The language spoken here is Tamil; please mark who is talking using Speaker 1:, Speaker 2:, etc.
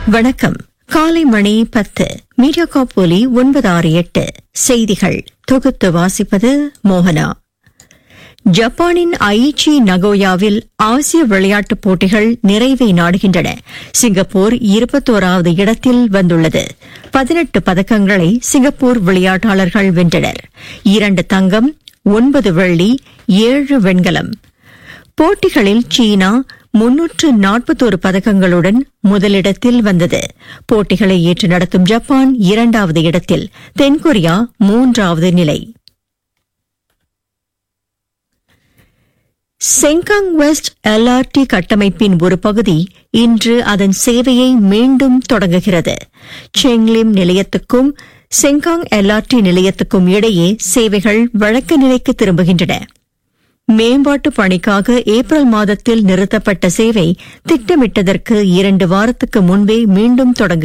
Speaker 1: வணக்கம் காலை மணி பத்து மீடியா காப்போலி ஒன்பது ஆறு எட்டு செய்திகள் தொகுத்து வாசிப்பது மோகனா ஜப்பானின் ஐச்சி நகோயாவில் ஆசிய விளையாட்டுப் போட்டிகள் நிறைவை நாடுகின்றன சிங்கப்பூர் இருபத்தோராவது இடத்தில் வந்துள்ளது பதினெட்டு பதக்கங்களை சிங்கப்பூர் விளையாட்டாளர்கள் வென்றனர் இரண்டு தங்கம் ஒன்பது வெள்ளி ஏழு வெண்கலம் போட்டிகளில் சீனா முன்னூற்று நாற்பத்தோரு பதக்கங்களுடன் முதலிடத்தில் வந்தது போட்டிகளை ஏற்று நடத்தும் ஜப்பான் இரண்டாவது இடத்தில் தென்கொரியா மூன்றாவது நிலை செங்காங் வெஸ்ட் எல்ஆர்டி கட்டமைப்பின் ஒரு பகுதி இன்று அதன் சேவையை மீண்டும் தொடங்குகிறது செங்லிம் நிலையத்துக்கும் செங்காங் எல்ஆர்டி நிலையத்துக்கும் இடையே சேவைகள் வழக்க நிலைக்கு திரும்புகின்றன மேம்பாட்டு பணிக்காக ஏப்ரல் மாதத்தில் நிறுத்தப்பட்ட சேவை திட்டமிட்டதற்கு இரண்டு வாரத்துக்கு முன்பே மீண்டும் தொடங்கு